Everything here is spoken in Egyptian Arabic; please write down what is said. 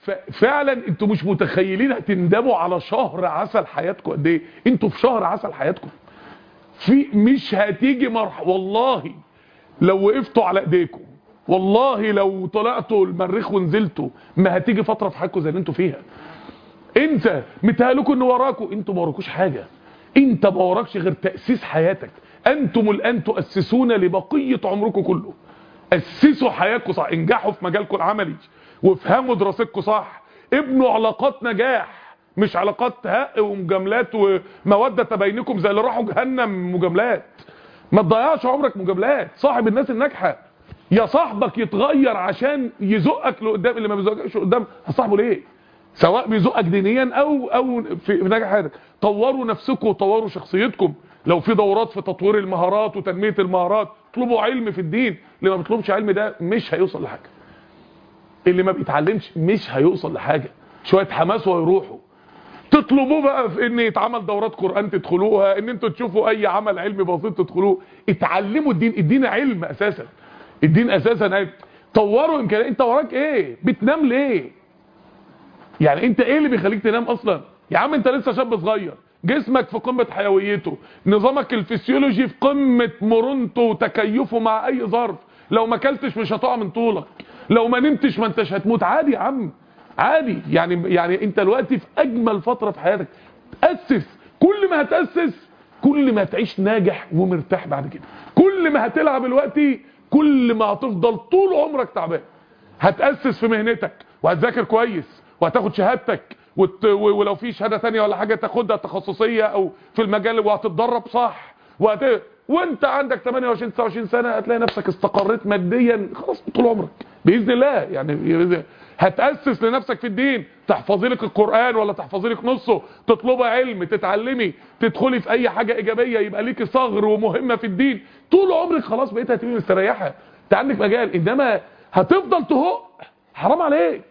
ففعلا انتوا مش متخيلين هتندموا على شهر عسل حياتكم قد ايه انتوا في شهر عسل حياتكم في مش هتيجي مرحله والله لو وقفتوا على ايديكم والله لو طلعتوا المريخ ونزلتوا ما هتيجي فتره في حياتكم زي اللي انتوا فيها انت متهالكوا ان وراكوا انتوا ما وراكوش حاجه انت ما وراكش غير تاسيس حياتك انتم الان تؤسسون لبقيه عمركم كله اسسوا حياتكم صح انجحوا في مجالكم العملي وافهموا دراستكم صح ابنوا علاقات نجاح مش علاقات هق ومجاملات وموده بينكم زي اللي راحوا جهنم مجاملات ما تضيعش عمرك مجاملات صاحب الناس الناجحه يا صاحبك يتغير عشان يزقك لقدام اللي ما بيزقكش قدام هتصاحبه ليه سواء بيزقك دينيا او او في, في نجاح حياتك طوروا نفسكم وطوروا شخصيتكم لو في دورات في تطوير المهارات وتنميه المهارات اطلبوا علم في الدين اللي ما بيطلبش علم ده مش هيوصل لحاجه اللي ما بيتعلمش مش هيوصل لحاجه شويه حماس ويروحوا تطلبوه بقى في ان يتعمل دورات قران تدخلوها ان انتوا تشوفوا اي عمل علمي بسيط تدخلوه اتعلموا الدين الدين علم اساسا الدين اساسا علم طوروا امكانيات انت وراك ايه بتنام ليه يعني انت ايه اللي بيخليك تنام اصلا يا عم انت لسه شاب صغير جسمك في قمة حيويته نظامك الفسيولوجي في قمة مرونته وتكيفه مع اي ظرف لو ما اكلتش مش هتقع من طولك لو ما نمتش ما انتش هتموت عادي يا عم عادي يعني يعني انت دلوقتي في اجمل فترة في حياتك تأسس كل ما هتأسس كل ما هتعيش ناجح ومرتاح بعد كده كل ما هتلعب دلوقتي كل ما هتفضل طول عمرك تعبان هتأسس في مهنتك وهتذاكر كويس وهتاخد شهادتك وت... ولو في شهاده ثانيه ولا حاجه تاخدها تخصصيه او في المجال وهتتدرب صح وهت... وانت عندك 28 29 سنه هتلاقي نفسك استقريت ماديا خلاص طول عمرك باذن الله يعني هتاسس لنفسك في الدين تحفظي لك القران ولا تحفظي لك نصه تطلبي علم تتعلمي تدخلي في اي حاجه ايجابيه يبقى ليكي ثغر ومهمه في الدين طول عمرك خلاص بقيت هتبقي مستريحه انت عندك مجال انما هتفضل تهق حرام عليك